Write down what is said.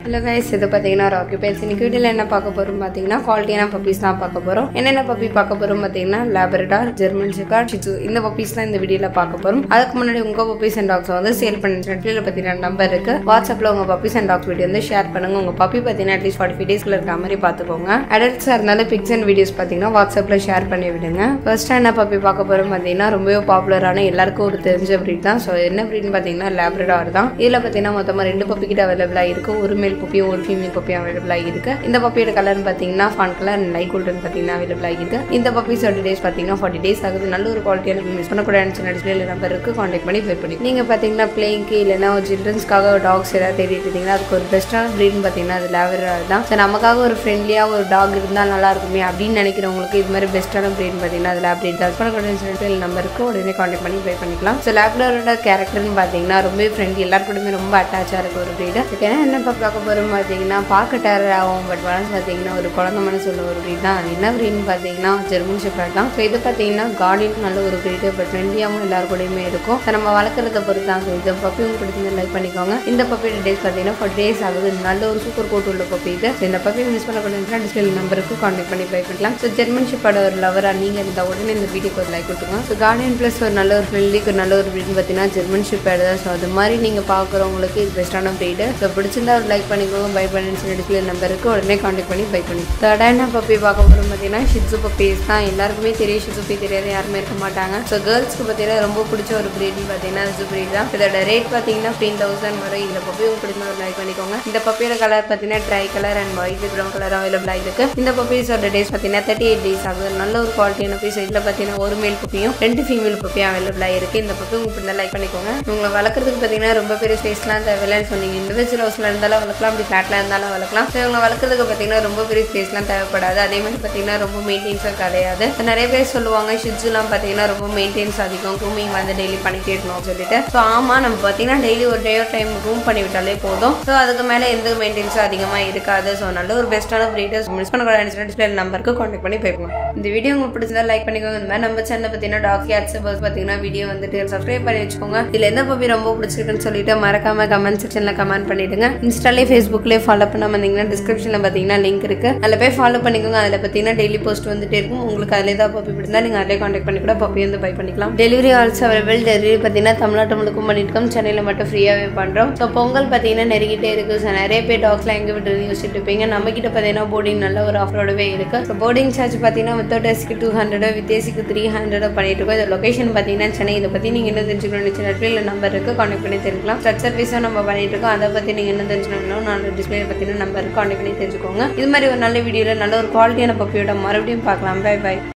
hello guys இது பார்த்தீங்கன்னா rakhi base இன்னைக்கு வீடியோவில் என்ன பார்க்க போகிறோம் பார்த்தீங்கன்னா குவாலிட்டியான பப்பீஸ் தான் பார்க்க போகிறோம் என்னென்ன பப்பி பார்க்க போகிறோம் பார்த்தீங்கன்னா லேபரடார் ஜெர்மன் ஷிகார் ஷிச்சு இந்த பப்பீஸ் தான் இந்த வீடியோவில் பார்க்க போகிறோம் அதுக்கு முன்னாடி உங்கள் பப்பீஸ் அண்ட் டாக்ஸ் வந்து சேல் பண்ணி நெட்ல பார்த்தீங்கன்னா நம்பர் இருக்கு வாட்ஸ்அப்பில் உங்கள் பப்பீஸ் அண்ட் டாக்ஸ் வீடியோ வந்து ஷேர் பண்ணுங்க உங்கள் பப்பி பார்த்தீங்கன்னா அட்லீஸ்ட் ஃபார்ட்டி ஃபைவ் டேஸ்க்குள்ள இருக்க மாதிரி பார்த்துக்கோங்க அடல்ட்ஸாக இருந்தாலும் பிக்ஸ் அண்ட் வீடியோஸ் பார்த்தீங்கன்னா வாட்ஸ்அப்பில் ஷேர் பண்ணி விடுங்க ஃபர்ஸ்ட் என்ன பப்பி பார்க்க போகிறோம் பார்த்தீங்கன்னா ரொம்பவே பாப்புலரான எல்லாருக்கும் ஒரு தெரிஞ்ச ப்ரீட் தான் ஸோ என்ன ப்ரீட்னு பார்த்தீங்கன்னா லேப்ரடார் தான் இதில் பார்த்தீங்கன்னா மொத்தமாக ரெண்டு பப்பி கிட்ட அவைலபிளாக இருக்கு ஒரு மேல் பப்பியும் ஒரு ஃபீமேல் பப்பியும் அவைலபிளாக இருக்கு இந்த பப்பியோட கலர்னு பார்த்தீங்கன்னா fawn colour and light golden பார்த்தீங்கன்னா அவைலபிளாக இருக்கு இந்த பப்பி தேர்ட்டி டேஸ் பார்த்தீங்கன்னா ஃபார்ட்டி டேஸ் ஆகுது நல்ல ஒரு குவாலிட்டியான மிஸ் பண்ணக்கூடாது சின்ன டிஸ்பிளே நம்பர் இருக்கு கான்டாக்ட் பண்ணி பே பண்ணி நீங்கள் பார்த்தீங்கன்னா பிளேயிங்க்கு இல்லைன்னா ஒரு சில்ட்ரன்ஸ்க்காக ஒரு டாக்ஸ் ஏதாவது தேடிட்டு இருந்தீங்கன்னா அதுக்கு ஒரு பெஸ்ட்டான ப்ரீட்னு பார்த்தீங்கன்னா அது லேவரர் தான் ஸோ நமக்காக ஒரு ஃப்ரெண்ட்லியாக ஒரு டாக் இருந்தால் நல்லா இருக்குமே அப்படின்னு நினைக்கிறவங்களுக்கு இது மாதிரி பெஸ்ட்டான ப்ரீட்னு பார்த்தீங்கன்னா அது லேப்ரேட் தான் பண்ணக்கூடாது சின்ன நம்பருக்கு உடனே கான்டாக்ட் பண்ணி பே பண்ணிக்கலாம் ஸோ லேப்டரோட கேரக்டர்னு பார்த்தீங்கன்னா ரொம்ப ஃப்ரெண்ட்லி எல்லாருக்கூடமே ரொம்ப அட்டாச்சாக இருக்க ஒரு ப்ரீடு ஏன்னா என்ன இப்போ பார்க்க போகிறோம் பார்த்தீங்கன்னா பார்க்க டேரர் ஆகும் பட் வளர்ந்து பார்த்தீங்கன்னா ஒரு குழந்தை மனசு உள்ள ஒரு ப்ரீட் தான் அது என்ன ப்ரீட்னு பார்த்தீங்கன்னா ஜெர்மன் ஷெப்பர்ட் தான் ஸோ இது பார்த்தீங்கன்னா கார்டின் நல்ல ஒரு ப்ரீடு பட் ஃப்ரெண்ட்லியாகவும் எல்லாரு கூடயுமே இருக்கும் ஸோ நம்ம வளர்க்குறத பொறுத்து தான் ஸோ இந்த பப்பி உங்களுக்கு பிடிச்சிருந்து லைக் பண்ணிக்கோங்க இந்த பப்பி டேஸ் பார்த்தீங்கன்னா ஃபார் டேஸ் ஆகுது நல்ல ஒரு சூப்பர் கோட் உள்ள பப்பி இது ஸோ இந்த பப்பி மிஸ் பண்ணக்கூடாதுன்னா டிஸ்பிளே நம்பருக்கு கான்டாக்ட் பண்ணி பை பண்ணலாம் ஸோ ஜெர்மன் ஷெப்பர்ட் ஒரு லவராக நீங்கள் இருந்தால் உடனே இந்த வீடியோக்கு ஒரு லைக் கொடுத்துருங்க ஸோ கார்டியன் ப்ளஸ் ஒரு நல்ல ஒரு ஃப்ரெண்ட்லி ஒரு நல்ல ஒரு ப்ரீட் பார்த்தீங்கன்னா ஜெர்மன் ஷெப்பர்ட் தான் ஸோ அது மாதிரி நீங்கள் பார்க்குறவங்களுக்கு இது பெஸ்ட்டான ப்ரீடு ஸோ பிடிச்சிருந்தா ஒரு லைக் பண்ணிக்கோங்க பை பண்ணி சொல்லி டிஸ்பிளே நம்பருக்கு உடனே கான்டாக்ட் பண்ணி பை பண்ணி தேர்டாக என்ன பப்பி பார்க்க போகிறோம் பார்த்தீங்கன்னா ஷிட்ஸு பப்பீஸ் தான் எல்லாருக்குமே தெரியும் ஷிட்ஸு பப்பி தெரியாது யாருமே இருக்க மாட்டாங்க ஸோ கேர்ள்ஸ்க்கு பார்த்தீங்கன்னா ரொம்ப பிடிச்ச ஒரு ப்ரீட்னு பார்த்தீங்கன்னா ஷிட்ஸு ப்ரீட் தான் இதோட ரேட் பார்த்தீங்கன்னா ஃபிஃப்டீன் தௌசண்ட் வரும் இந்த பப்பி உங்களுக்கு பிடிச்ச ஒரு லைக் பண்ணிக்கோங்க இந்த பப்பியோட கலர் பார்த்தீங்கன்னா tricolour and white brown colour அவைலபிளாக இருக்கு இந்த பப்பீஸோட டேஸ் பார்த்தீங்கன்னா தேர்ட்டி எயிட் டேஸ் ஆகுது நல்ல ஒரு குவாலிட்டியான பீஸ் இதில் பார்த்தீங்கன்னா ஒரு மேல் பப்பியும் ரெண்டு ஃபீமேல் பப்பியும் அவைலபிளாக இருக்கு இந்த பப்பி உங்களுக்கு பிடிச்ச லைக் பண்ணிக்கோங்க உங்களை வளர்க்குறதுக்கு பார்த்தீங்கன்னா ரொம்ப பெரிய ஸ்பேஸ்லாம் தேவையில்லைன்னு சொன்னீங்க இண்டிவிஜுவல் ஹவுஸில் இருந்தாலும் வளர்க்கலாம் அப்படி ஃப்ளாட்டில் இருந்தாலும் வளர்க்கலாம் ஸோ இவங்க வளர்க்குறதுக்கு பார்த்தீங்கன்னா ரொம்ப பெரிய ஸ்பேஸ்லாம் தேவைப்படாது அதே மாதிரி பார்த்தீங்கன்னா ரொம்ப மெயின்டெயின்ஸும் கிடையாது So, நிறைய பேர் சொல்லுவாங்க ஷிட்ஸுலாம் பார்த்தீங்கன்னா ரொம்ப மெயின்டெயின்ஸ் அதிகம் க்ரூமிங் வந்து டெய்லி பண்ணிட்டே இருக்கணும்னு சொல்லிட்டு ஸோ ஆமாம் நம்ம பார்த்தீங்கன்னா டெய்லி ஒரு டே டைம் ரூம் பண்ணி விட்டாலே போதும் ஸோ அதுக்கு மேலே எந்த மெயின்டெயின்ஸும் அதிகமாக இருக்காது ஸோ நல்ல ஒரு பெஸ்ட்டான ப்ரீடர்ஸ் மிஸ் பண்ணக்கூடாது டிஸ்பிளே நம்பருக்கு கான்டாக்ட் பண்ணி போய்க்கணும் இந்த வீடியோ உங்களுக்கு பிடிச்சிருந்தா லைக் பண்ணிக்கோங்க இந்த மாதிரி நம்ம சேனல் பார்த்தீங்கன்னா டாக் கேட்ஸ் பார்த்தீங்கன்னா வீடியோ வந்துட்டு சப்ஸ்கிரைப் பண்ணி வச்சுக்கோங்க இதில் எந்த பப்பி ரொம்ப பிடிச்சிருக்குன்னு சொல்லிட்டு மறக்காம கமெண்ட் செக்ஷனில் கமெண்ட் பண்ணிடுங்க இன்ஸ்டாலே ஃபேஸ்புக்லேயே ஃபாலோ பண்ண வந்தீங்கன்னா டிஸ்கிரிப்ஷனில் பார்த்தீங்கன்னா லிங்க் இருக்கு அதில் போய் ஃபாலோ பண்ணிக்கோங்க அதில் பார்த்தீங்கன்னா டெய்லி போஸ்ட் வந்துட்டே இருக்கும் உங்களுக்கு அதில் ஏதாவது பப்பி பிடிச்சிருந்தா நீங்கள் அதிலே கான்டாக்ட் பண்ணி கூட பப்பி வந்து பை பண்ணிக்கலாம் டெலிவரி ஆல்சோ அவைலபிள் டெலிவரி பார்த்தீங்கன்னா தமிழ்நாட்டு முழுக்கும் பண்ணிட்டு இருக்கோம் சென்னையில் மட்டும் ஃப்ரீயாகவே பண்ணுறோம் ஸோ பொங்கல் பார்த்தீங்கன்னா நெருங்கிட்டே இருக்குது ஸோ நிறைய பேர் டாக்ஸ்லாம் எங்கே விட்டு யோசிச்சுட்டு இருப்பீங்க நம்ம கிட்ட பார்த்தீங்கன்னா போர்டிங் நல்ல ஒரு ஆஃபரோடவே இருக்கு ஸோ போர்டிங் சார்ஜ் பார்த்தீங்கன்னா வித்தவுட் எஸ்க்கு டூ ஹண்ட்ரடோ வித் ஏசிக்கு த்ரீ ஹண்ட்ரடோ பண்ணிட்டு இருக்கோம் இந்த லொகேஷன் பார்த்தீங்கன்னா சென்னை இதை பற்றி நீங்கள் என்ன தெரிஞ்சுக்கணும்னு நெட்ஃபிளில் நம்பர் இருக்குது கான்டாக்ட் பண்ணி தெரிஞ்சுக்கலாம் ஸ்ட்ரட் சர்வீஸும் நம்ம பண்ணிட்டு இருக்கோம் அதை பற்றி நீங்கள் என்ன தெரிஞ்சுக்கணும் நான் டிஸ்பிளே பற்றின நம்பருக்கு கான்டாக்ட் பண்ணி தெரிஞ்சுக்கோங்க இது மாதிரி ஒரு நல்ல வீடியோவில் நல்ல ஒரு குவாலிட்டியான பப்பியோட மறுபடியும் பார்க்கலாம் பை பை